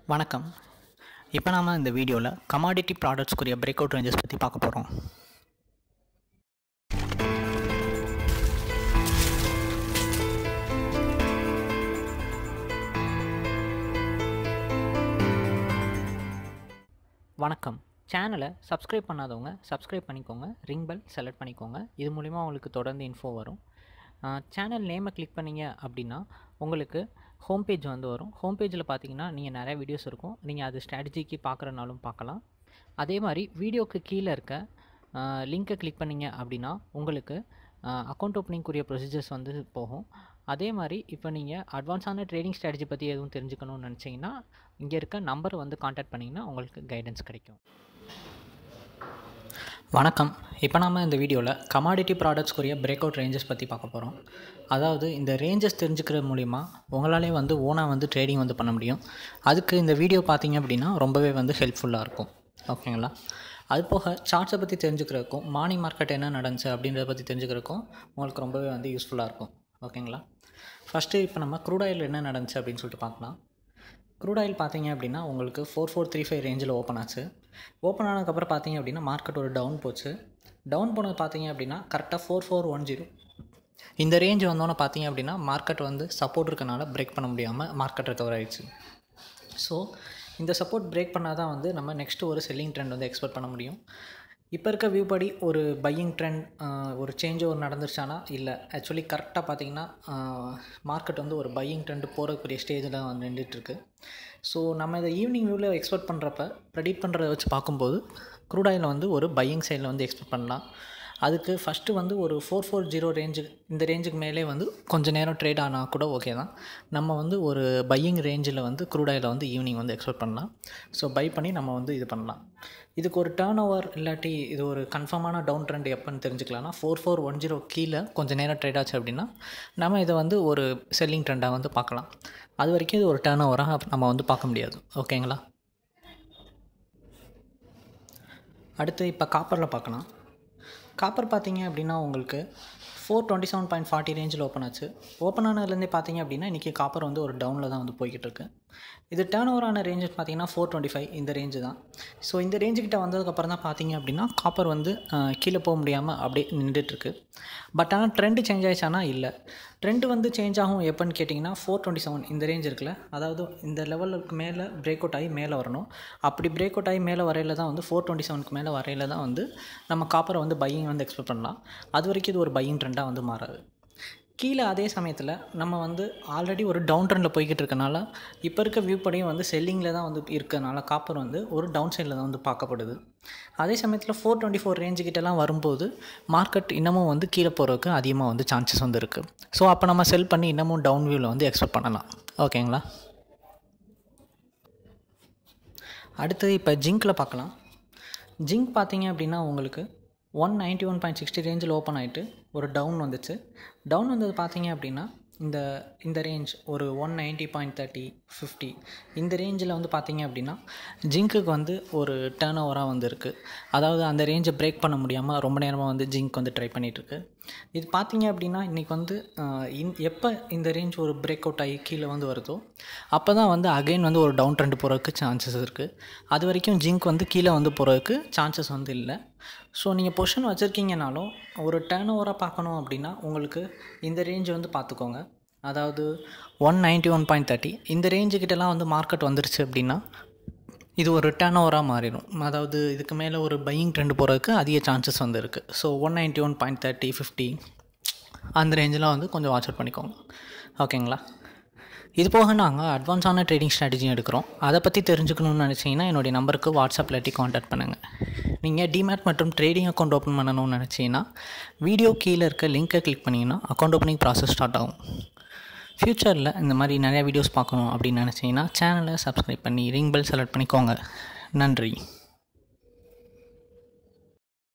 வணக்கம் இப்போ நாம இந்த வீடியோவில் கமாடிட்டி ப்ராடக்ட்ஸ்க்குரிய பிரேக் அவுட் ரேஞ்சஸ் பற்றி பார்க்க போகிறோம் வணக்கம் சேனலை சப்ஸ்கிரைப் பண்ணாதவங்க சப்ஸ்கிரைப் பண்ணிக்கோங்க ரிங் பெல் செலக்ட் பண்ணிக்கோங்க இது மூலிமா உங்களுக்கு தொடர்ந்து இன்ஃபோ வரும் சேனல் நேமை கிளிக் பண்ணீங்க அப்படின்னா உங்களுக்கு ஹோம் பேஜ் வந்து வரும் ஹோம் பேஜில் பார்த்தீங்கன்னா நீங்கள் நிறைய வீடியோஸ் இருக்கும் நீங்கள் அது ஸ்ட்ராட்டஜிக்கு பார்க்குறனாலும் பார்க்கலாம் அதே மாதிரி வீடியோக்கு கீழே இருக்க லிங்க்கை கிளிக் பண்ணீங்க அப்படின்னா உங்களுக்கு அக்கௌண்ட் ஓப்பனிங்குரிய ப்ரொசீஜர்ஸ் வந்து போகும் அதே மாதிரி இப்போ நீங்கள் அட்வான்ஸான ட்ரேடிங் ஸ்ட்ராட்டஜி பற்றி எதுவும் தெரிஞ்சுக்கணும்னு நினச்சிங்கன்னா இங்கே இருக்க நம்பர் வந்து காண்டாக்ட் பண்ணிங்கன்னா உங்களுக்கு கைடன்ஸ் கிடைக்கும் வணக்கம் இப்போ நாம் இந்த வீடியோவில் கமாடிட்டி ப்ராடக்ட்ஸ்க்குரிய பிரேக் அவுட் ரேஞ்சஸ் பற்றி பார்க்க போகிறோம் அதாவது இந்த ரேஞ்சஸ் தெரிஞ்சுக்கிற மூலிமா உங்களாலே வந்து ஓனாக வந்து ட்ரேடிங் வந்து பண்ண முடியும் அதுக்கு இந்த வீடியோ பார்த்தீங்க அப்படின்னா ரொம்பவே வந்து ஹெல்ப்ஃபுல்லாக இருக்கும் ஓகேங்களா அது போக சார்ட்ஸை பற்றி தெரிஞ்சுக்கிறதுக்கும் மார்னிங் மார்க்கெட் என்ன நடந்துச்சு அப்படின்றத பற்றி தெரிஞ்சுக்கிறதுக்கும் உங்களுக்கு ரொம்பவே வந்து யூஸ்ஃபுல்லாக இருக்கும் ஓகேங்களா ஃபஸ்ட்டு இப்போ நம்ம க்ரூட் ஆயில் என்ன நடந்துச்சு அப்படின்னு சொல்லிட்டு பார்க்கலாம் க்ரூட் ஆயில் பார்த்தீங்க அப்படின்னா உங்களுக்கு ஃபோர் ஃபோர் த்ரீ ஃபைவ் ரேஞ்சில் ஓப்பன் ஆச்சு ஓப்பன் ஆனதுக்கப்புறம் பார்த்தீங்க அப்படின்னா மார்க்கெட் ஒரு டவுன் போச்சு டவுன் போனது பார்த்தீங்க அப்படின்னா கரெக்டாக ஃபோர் ஃபோர் ஒன் ஜீரோ இந்த ரேஞ்ச் வந்தோன்னே பார்த்தீங்க அப்படின்னா மார்க்கெட் வந்து சப்போர்ட் இருக்கனால பிரேக் பண்ண முடியாமல் மார்க்கெட் ரெக்கவர் ஆயிடுச்சு ஸோ இந்த சப்போர்ட் பிரேக் பண்ணால் தான் வந்து நம்ம நெக்ஸ்ட்டு ஒரு செல்லிங் ட்ரெண்ட் வந்து எக்ஸ்பெக்ட் பண்ண முடியும் இப்போ இருக்க வியூ படி ஒரு பையிங் ட்ரெண்ட் ஒரு சேஞ்ச் ஒரு நடந்துருச்சானா இல்லை ஆக்சுவலி கரெக்டாக பார்த்தீங்கன்னா மார்க்கெட் வந்து ஒரு பையிங் ட்ரெண்ட் போகக்கூடிய ஸ்டேஜில் வந்து நின்றுட்டுருக்கு ஸோ நம்ம இதை ஈவினிங் வியூவில் எக்ஸ்பெக்ட் பண்ணுறப்ப ப்ரெடிக்ட் பண்ணுறத வச்சு பார்க்கும்போது க்ரூட் ஆயில் வந்து ஒரு பையிங் சைடில் வந்து எக்ஸ்பெக்ட் பண்ணலாம் அதுக்கு ஃபஸ்ட்டு வந்து ஒரு ஃபோர் ஃபோர் ஜீரோ ரேஞ்சு இந்த ரேஞ்சுக்கு மேலே வந்து கொஞ்சம் நேரம் ட்ரேட் ஆனால் கூட ஓகே தான் நம்ம வந்து ஒரு பையிங் ரேஞ்சில் வந்து க்ரூட் ஆயில் வந்து ஈவினிங் வந்து எக்ஸ்பெக்ட் பண்ணலாம் ஸோ பை பண்ணி நம்ம வந்து இது பண்ணலாம் இதுக்கு ஒரு டேர்ன் ஓவர் இல்லாட்டி இது ஒரு கன்ஃபார்மான டவுன் ட்ரெண்ட் எப்போன்னு தெரிஞ்சுக்கலாம்னா ஃபோர் ஃபோர் ஒன் ஜீரோ கீழே கொஞ்சம் நேரம் ட்ரேட் ஆச்சு அப்படின்னா நம்ம இதை வந்து ஒரு செல்லிங் ட்ரெண்டாக வந்து பார்க்கலாம் அது வரைக்கும் இது ஒரு டேர்ன் ஓவராக நம்ம வந்து பார்க்க முடியாது ஓகேங்களா அடுத்து இப்போ காப்பரில் பார்க்கலாம் காப்பர் பார்த்தீங்க அப்படின்னா உங்களுக்கு four twenty seven point forty ரேஞ்சில் ஓப்பன் ஆச்சு ஓப்பன் ஆனதுலேருந்தே பார்த்தீங்க அப்படின்னா இன்றைக்கி காப்பர் வந்து ஒரு டவுனில் தான் வந்து போய்கிட்டு இருக்கு இது டேர்ன் ஓவர் ஆன ரேஞ்சு பார்த்தீங்கன்னா ஃபோர் டுவெண்ட்டி ஃபைவ் இந்த ரேஞ்சு தான் ஸோ இந்த ரேஞ்சுக்கிட்ட வந்ததுக்கப்புறம் தான் பார்த்தீங்க அப்படின்னா காப்பர் வந்து கீழே போக முடியாமல் அப்படியே நின்றுட்டுருக்கு பட் ஆனால் ட்ரெண்டு சேஞ்ச் ஆயிடுச்சானா இல்லை ட்ரெண்டு வந்து சேஞ்ச் ஆகும் எப்போன்னு கேட்டிங்கன்னா ஃபோர் டுவெண்ட்டி செவன் இந்த ரேஞ்ச் இருக்குல்ல அதாவது இந்த லெவலுக்கு மேலே பிரேக் அவுட் ஆகி மேலே வரணும் அப்படி பிரேக் அவுட் ஆகி மேலே வரையில் தான் வந்து ஃபோர் டுவெண்ட்டி செவனுக்கு மேலே வரையில் தான் வந்து நம்ம காப்பரை வந்து பையிங் வந்து எக்ஸ்பெக்ட் பண்ணலாம் அது வரைக்கும் இது ஒரு பையிங் ட்ரெண்டாக வந்து மாறாது கீழே அதே சமயத்தில் நம்ம வந்து ஆல்ரெடி ஒரு டவுன் ட்ரெண்டில் போய்கிட்டு இருக்கனால இப்போ இருக்க வியூ படியும் வந்து செல்லிங்கில் தான் வந்து இருக்கிறனால காப்பர் வந்து ஒரு டவுன் சைடில் தான் வந்து பார்க்கப்படுது அதே சமயத்தில் ஃபோர் டுவெண்ட்டி ஃபோர் ரேஞ்சுக்கிட்டலாம் வரும்போது மார்க்கெட் இன்னமும் வந்து கீழே போகிறதுக்கு அதிகமாக வந்து சான்சஸ் வந்து இருக்குது ஸோ அப்போ நம்ம செல் பண்ணி இன்னமும் டவுன் வியூவில் வந்து எக்ஸ்பெக்ட் பண்ணலாம் ஓகேங்களா அடுத்தது இப்போ ஜிங்க்கில் பார்க்கலாம் ஜிங்க் பார்த்தீங்க அப்படின்னா உங்களுக்கு one ninety one point sixty ரேஞ்சில் ஓப்பன் ஆகிட்டு ஒரு டவுன் வந்துச்சு டவுன் வந்தது பார்த்தீங்க அப்படின்னா இந்த இந்த ரேஞ்ச் ஒரு one ninety point thirty fifty இந்த ரேஞ்சில் வந்து பார்த்தீங்க அப்படின்னா ஜிங்க்குக்கு வந்து ஒரு டேர்ன் ஓவராக வந்து இருக்குது அதாவது அந்த ரேஞ்சை பிரேக் பண்ண முடியாமல் ரொம்ப நேரமாக வந்து ஜிங்க் வந்து ட்ரை பண்ணிகிட்ருக்கு இது பார்த்தீங்க அப்படின்னா இன்றைக்கி வந்து இன் எப்போ இந்த ரேஞ்ச் ஒரு பிரேக் அவுட் ஆகி கீழே வந்து வருதோ அப்போ தான் வந்து அகைன் வந்து ஒரு டவுன் ட்ரெண்ட் போகிறதுக்கு சான்சஸ் இருக்குது அது வரைக்கும் ஜிங்க் வந்து கீழே வந்து போகிறதுக்கு சான்சஸ் வந்து இல்லை ஸோ நீங்கள் பொசிஷன் வச்சுருக்கீங்கனாலும் ஒரு டேர்ன் ஓவராக பார்க்கணும் அப்படின்னா உங்களுக்கு இந்த ரேஞ்ச் வந்து பார்த்துக்கோங்க அதாவது one ninety one point thirty இந்த ரேஞ்சுக்கிட்டலாம் வந்து மார்க்கெட் வந்துருச்சு அப்படின்னா இது ஒரு டேர்ன் ஓவராக மாறிடும் அதாவது இதுக்கு மேலே ஒரு பையிங் ட்ரெண்ட் போகிறதுக்கு அதிக சான்சஸ் வந்து இருக்குது so one ninety one point thirty fifty அந்த ரேஞ்செலாம் வந்து கொஞ்சம் வாட்ச் அவுட் பண்ணிக்கோங்க ஓகேங்களா இது போக நாங்கள் அட்வான்ஸான ட்ரேடிங் ஸ்ட்ராட்டஜியும் எடுக்கிறோம் அதை பற்றி தெரிஞ்சுக்கணும்னு நினச்சிங்கன்னா என்னுடைய நம்பருக்கு வாட்ஸ்அப் இல்லாட்டி காண்டாக்ட் பண்ணுங்கள் நீங்கள் டிமேட் மற்றும் ட்ரேடிங் அக்கௌண்ட் ஓப்பன் பண்ணணும்னு நினச்சிங்கன்னா வீடியோ கீழே இருக்க லிங்க்கை கிளிக் பண்ணிங்கன்னா அக்கௌண்ட் ஓப்பனிங் ப்ராசஸ் ஸ்டார்ட் ஆகும் ஃப்யூச்சரில் இந்த மாதிரி நிறையா வீடியோஸ் பார்க்கணும் அப்படின்னு நினச்சிங்கன்னா சேனலை சப்ஸ்கிரைப் பண்ணி ரிங் பெல் செலக்ட் பண்ணிக்கோங்க நன்றி